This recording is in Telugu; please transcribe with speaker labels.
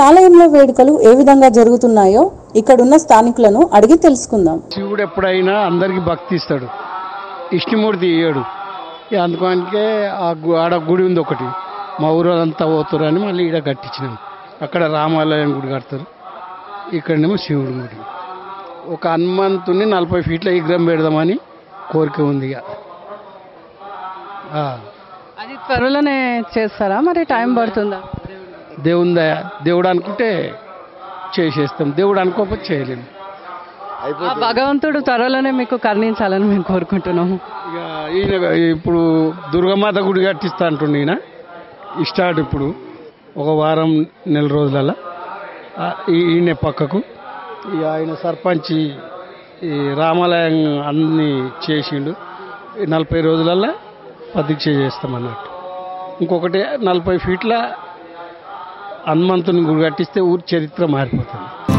Speaker 1: ఆలయంలో వేడుకలు ఏ విధంగా జరుగుతున్నాయో ఇక్కడున్న స్థానికులను అడిగి తెలుసుకుందాం
Speaker 2: శివుడు ఎప్పుడైనా అందరికి భక్తి ఇస్తాడు ఇష్టమూర్తి ఇయ్యాడు ఇక అందుకనికే ఆ గు- ఆడ గుడి ఉంది ఒకటి మా ఊరంతా పోతారు అని మళ్ళీ ఈడ కట్టించినాం అక్కడ రామాలయం గుడి కడతారు ఇక్కడనేమో శివుడి గుడి ఒక హనుమంతుని నలభై ఫీట్ల విగ్రహం పెడదామని కోరిక ఉంది ఇక ఆ,
Speaker 3: అది త్వరలోనే చేస్తారా మరి టైం పడుతుందా
Speaker 2: దేవుని దయ దేవుడు అనుకుంటే చేసేస్తాం దేవుడు అనుకోకపోతే చేయలేము
Speaker 3: ఆ భగవంతుడు త్వరలోనే మీకు కరుణించాలని మేము కోరుకుంటున్నాము
Speaker 2: ఇక ఈయన ఇప్పుడు దుర్గమాత గుడి కట్టిస్తా అంటుండే ఈయన స్టార్ట్ ఇప్పుడు ఒక వారం నెల రోజులలో ఆ, ఈ- ఈయన పక్కకు ఇక ఆయన సర్పంచ్ ఈ రామాలయం అన్ని చేసిండు ఈ నలభై రోజులలో ప్రతిక్ష చేస్తామన్నట్టు ఇంకొకటి నలభై ఫీట్ల హనుమంతుని గుడి కట్టిస్తే ఊరి చరిత్ర మారిపోతుంది